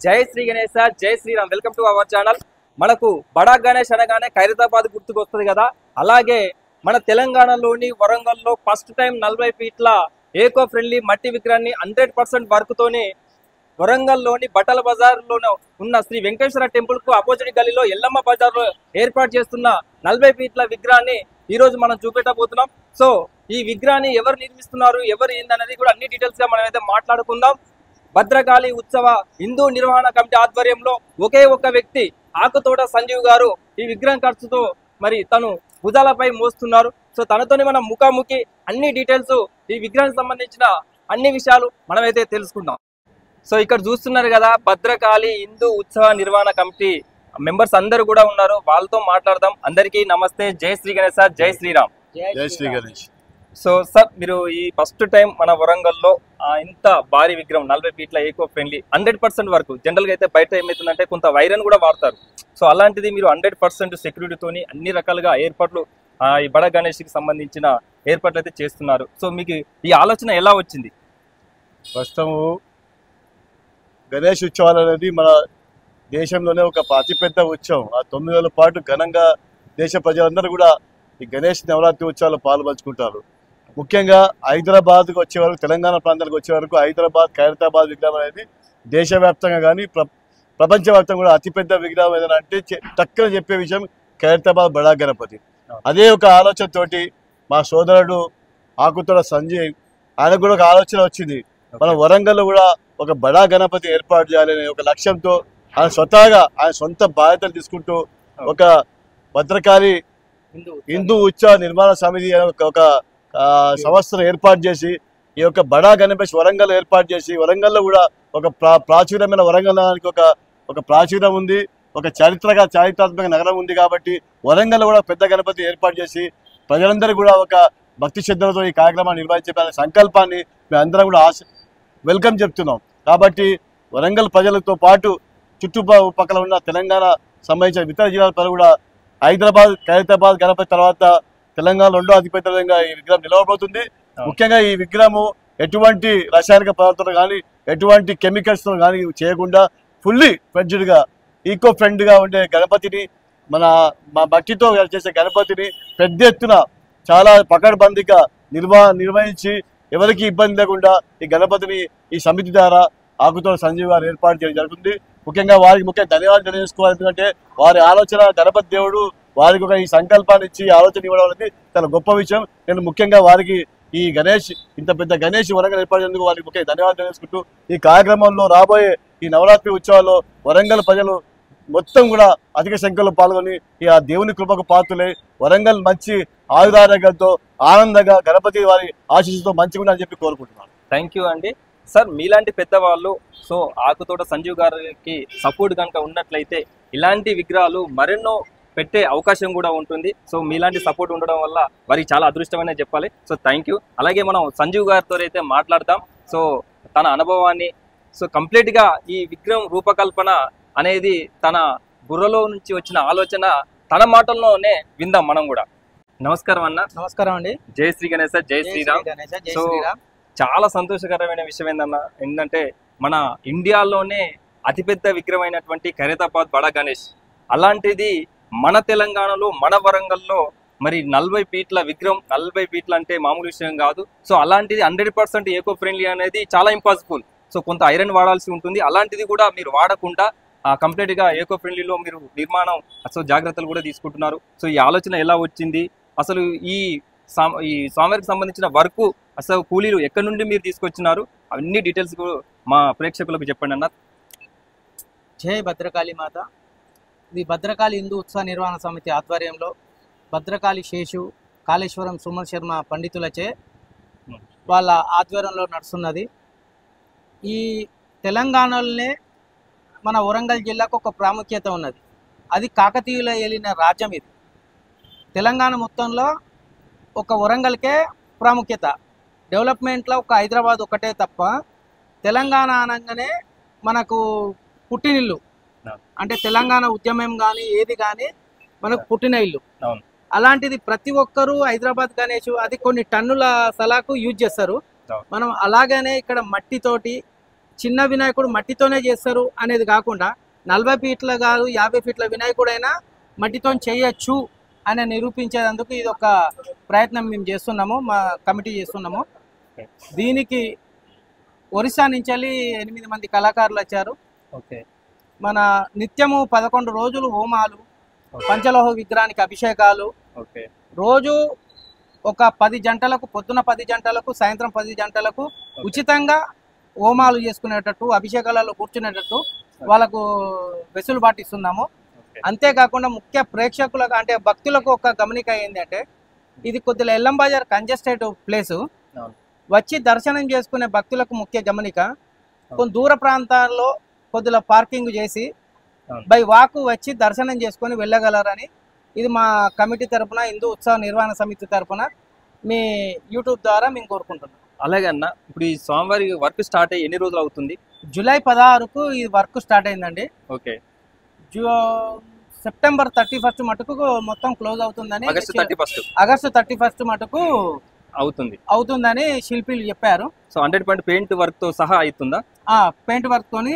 జై శ్రీ గణేశ జై Sriram welcome to our channel మనకు బడా గణేష్ అనగానే ఖైరతాబాద్ గుర్తుకు వస్తుంది కదా అలాగే మన తెలంగాణలోని వరంగల్లో ఫస్ట్ టైం నలభై ఫీట్ల ఏకో ఫ్రెండ్లీ మట్టి విగ్రహాన్ని హండ్రెడ్ పర్సెంట్ వర్క్ తోని వరంగల్లోని బట్టల బజార్లో ఉన్న శ్రీ వెంకటేశ్వర టెంపుల్ కు అపోజిట్ గల్లీలో ఎల్లమ్మ బజార్ లో ఏర్పాటు చేస్తున్న నలభై ఫీట్ల విగ్రహాన్ని ఈ రోజు మనం చూపెట్టబోతున్నాం సో ఈ విగ్రహాన్ని ఎవరు నిర్మిస్తున్నారు ఎవరు ఏందనేది కూడా అన్ని డీటెయిల్స్ గా మనం అయితే మాట్లాడుకుందాం భద్రకాళి ఉత్సవ హిందూ నిర్వహణ కమిటీ ఆధ్వర్యంలో ఒకే ఒక్క వ్యక్తి ఆకుతోట సంజీవ్ గారు ఈ విగ్రహం ఖర్చుతో మరి తను భుజాలపై మోస్తున్నారు సో తనతోనే మనం ముఖాముఖి అన్ని డీటెయిల్స్ ఈ విగ్రహానికి సంబంధించిన అన్ని విషయాలు మనమైతే తెలుసుకుందాం సో ఇక్కడ చూస్తున్నారు కదా భద్రకాళి హిందూ ఉత్సవ నిర్వహణ కమిటీ మెంబర్స్ అందరూ కూడా ఉన్నారు వాళ్ళతో మాట్లాడదాం అందరికీ నమస్తే జై శ్రీ గణేశ జై శ్రీరామ్ జై శ్రీ గణేష్ సో సార్ మీరు ఈ ఫస్ట్ టైం మన వరంగల్లో ఆ, ఇంత భారీ విగ్రహం నలభై ఫీట్ల ఏకో ఫ్రెండ్లీ హండ్రెడ్ పర్సెంట్ వరకు జనరల్ గా అయితే బయట ఏమవుతుందంటే కొంత వైరన్ కూడా వాడతారు సో అలాంటిది మీరు హండ్రెడ్ పర్సెంట్ సెక్యూరిటీతోని అన్ని రకాలుగా ఏర్పాట్లు ఆ, ఈ బడ గణేష్ కి సంబంధించిన ఏర్పాట్లు అయితే చేస్తున్నారు సో మీకు ఈ ఆలోచన ఎలా వచ్చింది ప్రస్తుతము గణేష్ ఉత్సవాలు అనేది మన దేశంలోనే ఒక అతిపెద్ద ఉత్సవం ఆ తొమ్మిది రోజుల పాటు ఘనంగా దేశ ప్రజలందరూ కూడా ఈ గణేష్ నవరాత్రి ఉత్సవాలు పాల్పంచుకుంటారు ముఖ్యంగా హైదరాబాద్కు వచ్చే వరకు తెలంగాణ ప్రాంతానికి వచ్చే వరకు హైదరాబాద్ ఖైరతాబాద్ విగ్రహం అనేది దేశవ్యాప్తంగా కానీ ప్ర ప్రపంచవ్యాప్తంగా కూడా అతిపెద్ద విగ్రహం ఏదైనా అంటే చె- టక్కున చెప్పే విషయం ఖైరతాబాద్ బడా గణపతి అదే ఒక ఆలోచనతోటి మా సోదరుడు ఆకుతోడ సంజయ్ ఆయనకు కూడా ఒక ఆలోచన వచ్చింది మన వరంగల్లో కూడా ఒక బడా గణపతి ఏర్పాటు చేయాలనే ఒక లక్ష్యంతో ఆయన స్వతహాగా ఆయన సొంత బాధ్యతలు తీసుకుంటూ ఒక భద్రకాళి హిందూ ఉత్సవ నిర్మాణ సమితి అనే ఒక- ఒక ఆ, సంస్థను ఏర్పాటు చేసి ఈ యొక్క బడా గణపతి వరంగల్ ఏర్పాటు చేసి వరంగల్లో కూడా ఒక ప్రా ప్రాచుర్యమైన వరంగల్ నగరానికి ఒక ఒక ప్రాచుర్యం ఉంది ఒక చారిత్రక చారిత్రాత్మక నగరం ఉంది కాబట్టి వరంగల్ కూడా పెద్ద గణపతి ఏర్పాటు చేసి ప్రజలందరూ కూడా ఒక భక్తి శ్రద్ధలతో ఈ కార్యక్రమాన్ని నిర్వహించే సంకల్పాన్ని మేమందరం కూడా ఆశ వెల్కమ్ చెప్తున్నాం కాబట్టి వరంగల్ ప్రజలతో పాటు చుట్టుపక్కల ఉన్న తెలంగాణ సంబంధించిన ఇతర జిల్లాల ప్రజలు కూడా హైదరాబాద్ ఖైరతాబాద్ గణపతి తర్వాత తెలంగాణ రెండో అతిపెద్ద విధంగా ఈ విగ్రహం నిలవబోతుంది ముఖ్యంగా ఈ విగ్రహము ఎటువంటి రసాయనిక పదార్థాలు కానీ ఎటువంటి కెమికల్స్ కానీ చేయకుండా ఫుల్లీ ఫ్రెండ్గా ఈకో ఫ్రెండ్గా ఉండే గణపతిని మన మా మట్టితో చేసే గణపతిని పెద్ద ఎత్తున చాలా పకడ్బందీగా నిర్వా నిర్వహించి ఎవరికి ఇబ్బంది లేకుండా ఈ గణపతిని ఈ సమితి ద్వారా ఆకుతో సంజీవ్ గారు ఏర్పాటు చేయడం జరుగుతుంది ముఖ్యంగా వారికి ముఖ్య ధన్యవాదాలు తెలియజేసుకోవాలి ఎందుకంటే వారి ఆలోచన గణపతి దేవుడు వారికి ఒక ఈ సంకల్పాన్ని ఇచ్చి ఆలోచన ఇవ్వడం అనేది చాలా గొప్ప విషయం నేను ముఖ్యంగా వారికి ఈ గణేష్ ఇంత పెద్ద గణేష్ వరంగల్ ఏర్పాటు చేసేందుకు వారికి ముఖ్య ధన్యవాదాలు తెలియజేసుకుంటూ ఈ కార్యక్రమంలో రాబోయే ఈ నవరాత్రి ఉత్సవాల్లో వరంగల్ ప్రజలు మొత్తం కూడా అధిక సంఖ్యలో పాల్గొని ఈ ఆ దేవుని కృపకు పాత్రులై వరంగల్ మంచి ఆయుధారోగ్యంతో ఆనందంగా గణపతి వారి ఆశీస్సుతో మంచిగా ఉండాలని చెప్పి కోరుకుంటున్నాను థ్యాంక్ యూ అండి సార్ మీలాంటి పెద్దవాళ్ళు సో ఆకుతోట సంజీవ్ గారికి సపోర్ట్ కనుక ఉన్నట్లయితే ఇలాంటి విగ్రహాలు మరెన్నో పెట్టే అవకాశం కూడా ఉంటుంది సో మీలాంటి సపోర్ట్ ఉండడం వల్ల వారికి చాలా అదృష్టమనే చెప్పాలి సో థ్యాంక్ యూ అలాగే మనం సంజీవ్ గారితో అయితే మాట్లాడతాం సో తన అనుభవాన్ని సో కంప్లీట్ గా ఈ విగ్రహం రూపకల్పన అనేది తన బుర్రలో నుంచి వచ్చిన ఆలోచన తన మాటల్లోనే విందాం మనం కూడా నమస్కారం అన్న నమస్కారం అండి జై శ్రీ గణేశ జై శ్రీరామ్ గణేశ జై సో, శ్రీరామ్ చాలా సంతోషకరమైన విషయం ఏందన్న ఏంటంటే మన ఇండియాలోనే అతిపెద్ద విగ్రహమైనటువంటి ఖైరతాబాద్ బడా గణేష్ అలాంటిది మన తెలంగాణలో మన వరంగల్లో మరి నలభై ఫీట్ల విగ్రహం నలభై ఫీట్ల అంటే మామూలు విషయం కాదు సో అలాంటిది హండ్రెడ్ పర్సెంట్ ఏకో ఫ్రెండ్లీ అనేది చాలా ఇంపాసిబుల్ సో కొంత ఐరన్ వాడాల్సి ఉంటుంది అలాంటిది కూడా మీరు వాడకుండా కంప్లీట్ గా ఏకో ఫ్రెండ్లీలో మీరు నిర్మాణం అసలు జాగ్రత్తలు కూడా తీసుకుంటున్నారు సో ఈ ఆలోచన ఎలా వచ్చింది అసలు ఈ సామ్- ఈ స్వామివారికి సంబంధించిన వర్క్ అసలు కూలీలు ఎక్కడి నుండి మీరు తీసుకొచ్చినారు అన్ని డీటెయిల్స్ మా ప్రేక్షకులకు చెప్పండి అన్న జై భద్రకాళి మాత ఇది భద్రకాళి హిందూ ఉత్సవ నిర్వహణ సమితి ఆధ్వర్యంలో భద్రకాళి శేషు కాళేశ్వరం సుమన్ శర్మ పండితులచే వాళ్ళ ఆధ్వర్యంలో నడుస్తున్నది ఈ తెలంగాణలోనే మన వరంగల్ జిల్లాకు ఒక ప్రాముఖ్యత ఉన్నది అది కాకతీయుల ఏలిన రాజ్యం ఇది తెలంగాణ మొత్తంలో ఒక వరంగల్కే ప్రాముఖ్యత డెవలప్మెంట్లో ఒక హైదరాబాద్ ఒకటే తప్ప తెలంగాణ అనగానే మనకు పుట్టినిల్లు అవును. అంటే తెలంగాణ ఉద్యమం కానీ ఏది కానీ మనకు పుట్టిన ఇల్లు అవును. అలాంటిది ప్రతి ఒక్కరూ హైదరాబాద్ గణేష్ అది కొన్ని టన్నుల సలాకు యూజ్ చేస్తారు అవును. మనం అలాగనే ఇక్కడ మట్టితోటి చిన్న వినాయకుడు మట్టితోనే చేస్తారు అనేది కాకుండా నలభై ఫీట్ల కాదు యాభై ఫీట్ల వినాయకుడైనా మట్టితో చేయొచ్చు అని నిరూపించేందుకు ఇది ఒక ప్రయత్నం మేము చేస్తున్నాము మా కమిటీ చేస్తున్నాము దీనికి ఒరిస్సా నుంచి వెళ్ళి ఎనిమిది మంది కళాకారులు వచ్చారు ఓకే మన నిత్యము పదకొండు రోజులు హోమాలు పంచలోహ విగ్రహానికి అభిషేకాలు ఓకే రోజు ఒక పది జంటలకు పొద్దున పది జంటలకు సాయంత్రం పది జంటలకు ఉచితంగా హోమాలు చేసుకునేటట్టు అభిషేకాలలో కూర్చునేటట్టు వాళ్ళకు వెసులుబాటు ఇస్తున్నాము ఓకే అంతేకాకుండా ముఖ్య ప్రేక్షకులకు అంటే భక్తులకు ఒక గమనిక ఏంటంటే ఇది కొద్దిగా ఎల్లం బజార్ కంజెస్టెడ్ ప్లేసు అవును. వచ్చి దర్శనం చేసుకునే భక్తులకు ముఖ్య గమనిక కొన్ని దూర ప్రాంతాల్లో కొద్దిగా పార్కింగ్ చేసి అవును. బై వాక్ వచ్చి దర్శనం చేసుకొని వెళ్ళగలరని ఇది మా కమిటీ తరపున హిందూ ఉత్సవ నిర్వహణ సమితి తరపున మీ యూట్యూబ్ ద్వారా మేము కోరుకుంటున్నాం అలాగే అన్న ఇప్పుడు ఈ స్వామివారి వర్క్ స్టార్ట్ అయ్యి ఎన్ని రోజులు అవుతుంది జూలై పదహారుకు ఈ వర్క్ స్టార్ట్ అయిందండి ఓకే జూ సెప్టెంబర్ థర్టీ ఫస్ట్ మటుకు మొత్తం క్లోజ్ అవుతుందని August thirty first August thirty first మటుకు అవుతుంది అవుతుందని శిల్పీలు చెప్పారు so hundred point paint work తో సహా అవుతుందా ఆ పెయింట్ వర్క్ తోని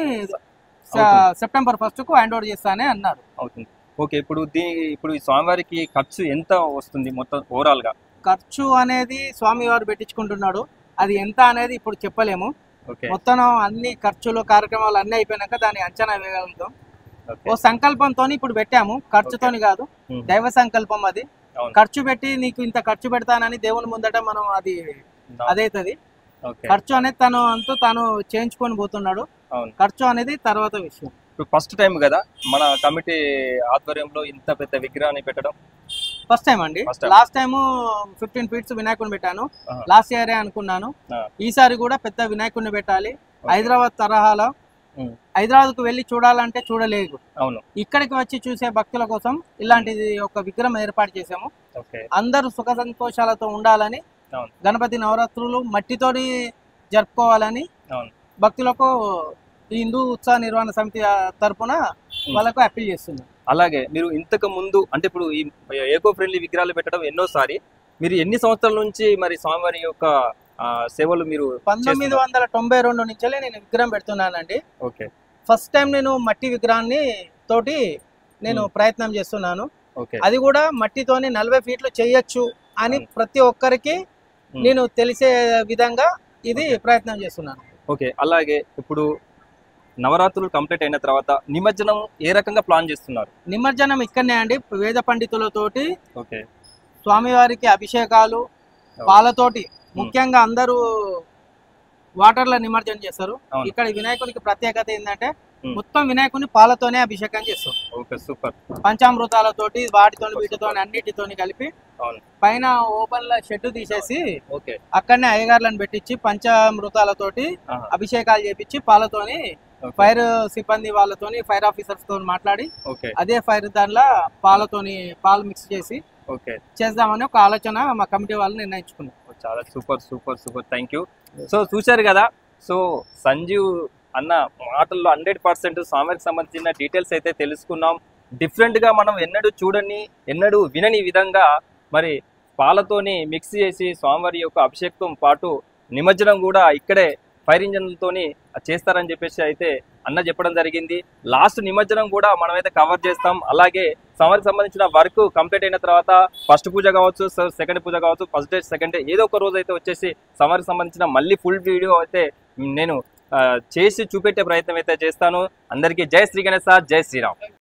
స- అవుతుంది. సెప్టెంబర్ ఫస్ట్ కు హ్యాండ్ ఓవర్ చేస్తానని అన్నారు అవుతుంది ఓకే ఇప్పుడు దీ ఇప్పుడు ఈ స్వామివారికి ఖర్చు ఎంత వస్తుంది మొత్తం ఓవరాల్ గా ఖర్చు అనేది స్వామి వారు పెట్టించుకుంటున్నాడు అది ఎంత అనేది ఇప్పుడు చెప్పలేము ఓకే మొత్తం అన్ని ఖర్చులు కార్యక్రమాలు అన్ని అయిపోయినాక దాన్ని అంచనా వేయగలుగుతాం ఓకే ఓ సంకల్పంతో ఇప్పుడు పెట్టాము ఖర్చుతోని కాదు ఉమ్. దైవ సంకల్పం అది అవును. ఖర్చు పెట్టి నీకు ఇంత ఖర్చు పెడతానని దేవుని ముందట మనం అది అదైతది ఓకే ఖర్చు అనేది తను అంటూ తాను చేయించుకొని పోతున్నాడు అవును. ఖర్చు అనేది తర్వాత విషయం ఇప్పుడు ఫస్ట్ టైం కదా మన కమిటీ ఆధ్వర్యంలో ఇంత పెద్ద విగ్రహాన్ని పెట్టడం ఫస్ట్ టైం అండి First time. Last time fifteen feets వినాయకుడిని పెట్టాను ఆహా. లాస్ట్ ఇయరే అనుకున్నాను ఆ. ఈసారి కూడా పెద్ద వినాయకుడిని పెట్టాలి హైదరాబాద్ తరహాలో ఉమ్. హైదరాబాద్ కు వెళ్ళి చూడాలంటే చూడలేదు అవును ఇక్కడికి వచ్చి చూసే భక్తుల కోసం ఇలాంటిది ఒక విగ్రహం ఏర్పాటు చేశాము ఓకే అందరూ సుఖ సంతోషాలతో ఉండాలని అవును. గణపతి నవరాత్రులు మట్టితోని జరుపుకోవాలని అవును. భక్తులకు ఈ హిందూ ఉత్సవ నిర్వహణ సమితి ఆ, తరపున వాళ్ళకు అప్పీల్ చేస్తున్నాం అలాగే మీరు ఇంతకు ముందు అంటే ఇప్పుడు ఈ ఏకో ఫ్రెండ్లీ విగ్రహాలు పెట్టడం ఎన్నోసారి మీరు ఎన్ని సంవత్సరాల నుంచి మరి స్వామివారి యొక్క ఆ, సేవలు మీరు పంతొమ్మిది చేస్తున్నారు? వందల తొంభై రెండు నుంచే నేను విగ్రహం పెడుతున్నానండి ఓకే ఫస్ట్ టైం నేను మట్టి విగ్రహాన్ని తోటి నేను Hmm. ప్రయత్నం చేస్తున్నాను ఓకే అది కూడా మట్టితోని నలభై ఫీట్లు చేయొచ్చు అని అవును. ప్రతి ఒక్కరికి Hmm. నేను తెలిసే విధంగా ఇది ప్రయత్నం చేస్తున్నాను ఓకే అలాగే ఇప్పుడు నవరాత్రులు కంప్లీట్ అయిన తర్వాత నిమజ్జనం ఏ రకంగా ప్లాన్ చేస్తున్నారు నిమజ్జనం ఇక్కడనే అండి వేద పండితులతోటి ఓకే స్వామివారికి అభిషేకాలు పాలతోటి ముఖ్యంగా అందరూ వాటర్ లో నిమజ్జనం చేస్తారు అవును. ఇక్కడ వినాయకునికి ప్రత్యేకత ఏంటంటే Hmm. మొత్తం వినాయకుని పాలతోనే అభిషేకం చేస్తారు ఓకే సూపర్ పంచామృతాలతోటి వాటితోని వీటితోని అన్నిటితోని కలిపి అవును. పైన ఓపెన్ లో షెడ్ తీసేసి ఓకే అక్కడనే అయ్యగారులను పెట్టించి పంచామృతాలతోటి ఆహా. అభిషేకాలు చేపించి పాలతోని ఓకే. ఫైర్ సిబ్బంది వాళ్ళతోని ఫైర్ ఆఫీసర్స్ తో మాట్లాడి ఓకే అదే ఫైర్ దానిలో పాలతోని పాలు మిక్స్ చేసి ఓకే చేద్దామని ఒక ఆలోచన మా కమిటీ వాళ్ళు నిర్ణయించుకున్నాం ఓ, చాలా super super super thank you so చూశారు కదా సో సంజీవ్ అన్న మాటల్లో హండ్రెడ్ పర్సెంట్ స్వామికి సంబంధించిన డీటెయిల్స్ అయితే తెలుసుకున్నాం డిఫరెంట్ గా మనం ఎన్నడూ చూడని ఎన్నడూ వినని విధంగా మరి పాలతోని మిక్స్ చేసి స్వామివారి యొక్క అభిషేకం పాటు నిమజ్జనం కూడా ఇక్కడే ఫైర్ ఇంజన్లతోని చేస్తారని చెప్పేసి అయితే అన్న చెప్పడం జరిగింది లాస్ట్ నిమజ్జనం కూడా మనమైతే కవర్ చేస్తాం అలాగే స్వామికి సంబంధించిన వర్క్ కంప్లీట్ అయిన తర్వాత ఫస్ట్ పూజ కావచ్చు సెకండ్ పూజ కావచ్చు ఫస్ట్ డే సెకండ్ డే ఏదో ఒక రోజు అయితే వచ్చేసి స్వామికి సంబంధించిన మళ్ళీ ఫుల్ వీడియో అయితే నేను ఆ, చేసి చూపెట్టే ప్రయత్నం అయితే చేస్తాను అందరికీ జై శ్రీ గణేశ జై శ్రీరామ్